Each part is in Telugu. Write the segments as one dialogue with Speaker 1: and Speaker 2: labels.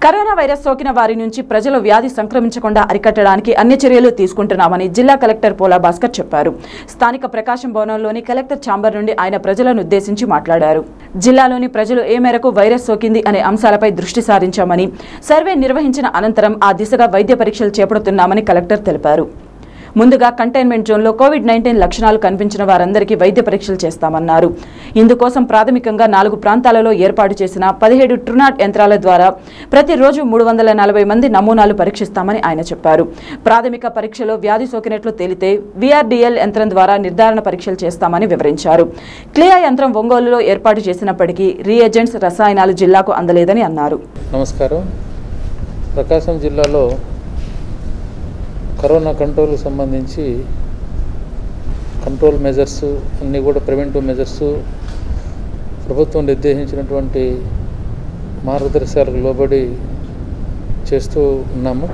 Speaker 1: కరోనా వైరస్ సోకిన వారి నుంచి ప్రజలు వ్యాధి సంక్రమించకుండా అరికట్టడానికి అన్ని చర్యలు తీసుకుంటున్నామని జిల్లా కలెక్టర్ పోలా భాస్కర్ చెప్పారు స్థానిక ప్రకాశం భవనంలోని కలెక్టర్ ఛాంబర్ నుండి ఆయన ప్రజలను ఉద్దేశించి మాట్లాడారు జిల్లాలోని ప్రజలు ఏ మేరకు వైరస్ సోకింది అనే అంశాలపై దృష్టి సారించామని సర్వే నిర్వహించిన అనంతరం ఆ దిశగా వైద్య పరీక్షలు చేపడుతున్నామని కలెక్టర్ తెలిపారు ముందుగా కంటైన్మెంట్ జోన్లో కోవిడ్ నైన్టీన్ లక్షణాలు కనిపించిన వారందరికీ వైద్య పరీక్షలు చేస్తామన్నారు ఇందుకోసం ప్రాథమికంగా నాలుగు ప్రాంతాలలో ఏర్పాటు చేసిన పదిహేడు ట్రునాట్ యంత్రాల ద్వారా ప్రతిరోజు మూడు వందల నలభై మంది నమూనాలు పరీక్షిస్తామని ఆయన చెప్పారు ప్రాథమిక పరీక్షలో వ్యాధి సోకినట్లు తేలితే విఆర్డీఎల్ యంత్రం ద్వారా నిర్ధారణ పరీక్షలు చేస్తామని వివరించారు క్లియా యంత్రం ఒంగోలులో ఏర్పాటు చేసినప్పటికీ రీఏజెంట్స్ రసాయనాలు జిల్లాకు అందలేదని అన్నారు
Speaker 2: నమస్కారం ప్రకాశం జిల్లాలో కరోనా కంట్రోల్కి సంబంధించి కంట్రోల్ మెజర్స్ అన్నీ కూడా ప్రివెంటివ్ మెజర్స్ ప్రభుత్వం నిర్దేశించినటువంటి మార్గదర్శకాలకు లోబడి చేస్తూ ఉన్నాము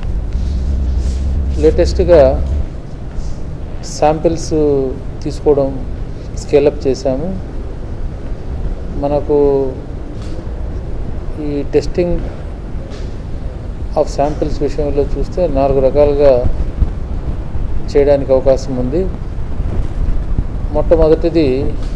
Speaker 2: లేటెస్ట్గా శాంపిల్స్ తీసుకోవడం స్కేలప్ చేశాము మనకు ఈ టెస్టింగ్ ఆఫ్ శాంపిల్స్ విషయంలో చూస్తే నాలుగు రకాలుగా చేయడానికి అవకాశం ఉంది మొట్టమొదటిది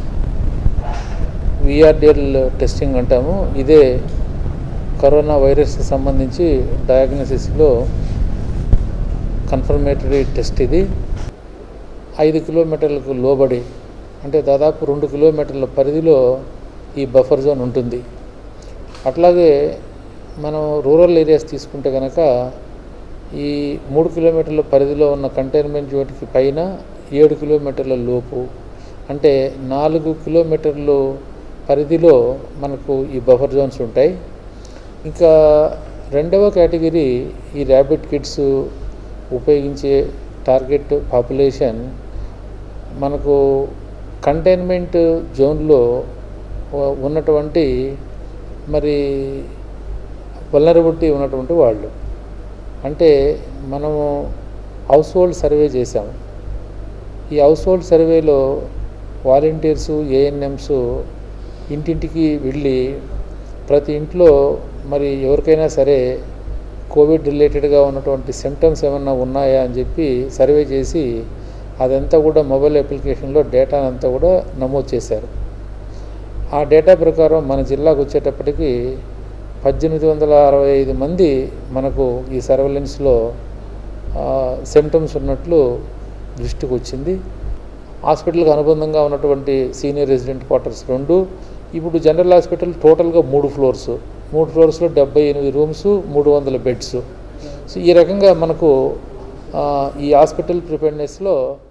Speaker 2: విఆర్డిఎల్ టెస్టింగ్ అంటాము ఇదే కరోనా వైరస్కి సంబంధించి డయాగ్నోసిస్లో కన్ఫర్మేటరీ టెస్ట్ ఇది ఐదు కిలోమీటర్లకు లోబడి అంటే దాదాపు రెండు కిలోమీటర్ల పరిధిలో ఈ బఫర్ జోన్ ఉంటుంది అట్లాగే మనం రూరల్ ఏరియాస్ తీసుకుంటే కనుక ఈ మూడు కిలోమీటర్ల పరిధిలో ఉన్న కంటైన్మెంట్ జోన్కి పైన ఏడు కిలోమీటర్ల లోపు అంటే నాలుగు కిలోమీటర్లు పరిధిలో మనకు ఈ బఫర్ జోన్స్ ఉంటాయి ఇంకా రెండవ కేటగిరీ ఈ ర్యాబిట్ కిట్స్ ఉపయోగించే టార్గెట్ పాపులేషన్ మనకు కంటైన్మెంట్ జోన్లో ఉ- ఉన్నటువంటి మరి వలనరబిలిటీ ఉన్నటువంటి వాళ్ళు అంటే మనము హౌస్ హోల్డ్ సర్వే చేసాము ఈ హౌస్ హోల్డ్ సర్వేలో వాలంటీర్సు ఏఎన్ఎంస్ ఇంటింటికి వెళ్ళి ప్రతి ఇంట్లో మరి ఎవరికైనా సరే కోవిడ్ రిలేటెడ్గా ఉన్నటువంటి సిమ్టమ్స్ ఏమన్నా ఉన్నాయా అని చెప్పి సర్వే చేసి అదంతా కూడా మొబైల్ అప్లికేషన్లో డేటా అంతా కూడా నమోదు చేశారు ఆ డేటా ప్రకారం మన జిల్లాకు వచ్చేటప్పటికి పద్దెనిమిది వందల అరవై ఐదు మంది మనకు ఈ సర్వేలెన్స్లో సిమ్టమ్స్ ఉన్నట్లు దృష్టికి వచ్చింది హాస్పిటల్కి అనుబంధంగా ఉన్నటువంటి సీనియర్ రెసిడెంట్ క్వార్టర్స్ రెండు ఇప్పుడు జనరల్ హాస్పిటల్ టోటల్గా మూడు ఫ్లోర్స్ మూడు ఫ్లోర్స్లో డెబ్బై ఎనిమిది రూమ్స్ మూడు వందల బెడ్స్ సో ఈ రకంగా మనకు ఆ, ఈ హాస్పిటల్ ప్రిపేర్నెస్లో